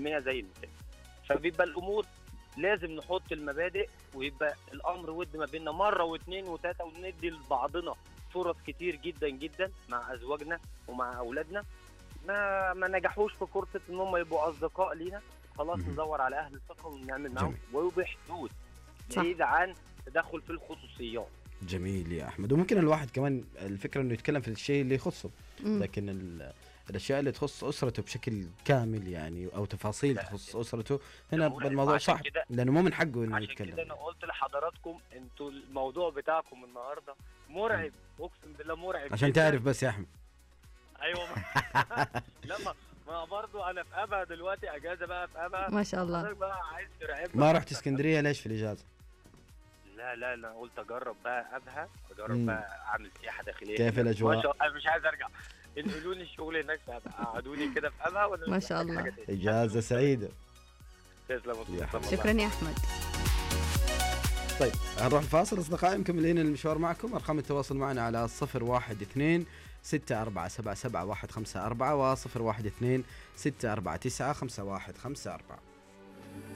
زي المثال فبيبقى الامور لازم نحط المبادئ ويبقى الامر ود ما بيننا مره واثنين وثلاثه وندي لبعضنا فرص كتير جدا جدا مع ازواجنا ومع اولادنا ما ما نجحوش في فرصه ان هم يبقوا اصدقاء لينا خلاص مهم. ندور على اهل الثقه ونعمل معاهم جميل. وبحدود صح. بعيد عن تدخل في الخصوصيات جميل يا احمد وممكن الواحد كمان الفكره انه يتكلم في الشيء اللي يخصه مم. لكن ال- الاشياء اللي تخص اسرته بشكل كامل يعني او تفاصيل لا، تخص اسرته هنا مرعب. الموضوع عشان صعب كده- لانه مو من حقه انه عشان كده يتكلم انا قلت لحضراتكم انتوا الموضوع بتاعكم النهارده مرعب اقسم بالله مرعب عشان جداً. تعرف بس يا احمد ايوه ما لا ما, ما برضه انا في ابها دلوقتي اجازه بقى في ابها ما شاء الله حضرتك بقى عايز ترعبنا ما رحت اسكندريه ليش في الاجازه؟ لا لا لا قلت اجرب بقى ابها اجرب مم. بقى اعمل سياحه داخليه كيف هناك. الأجواء؟ ما شاء الله مش عايز ارجع انقلوني الشغل هناك في ابها قعدوني كده في ابها وانا ما مش شاء محتاج الله. حاجة تاني. اجازه سعيده تسلم يا تسلم حبيبي. والله. شكرا يا احمد طيب هنروح الفاصل اصدقائي مكملين المشوار معكم ارقام التواصل معنا على 012 6 4 7 7 1 5 4 و 012 6 4 9 5 1 5 4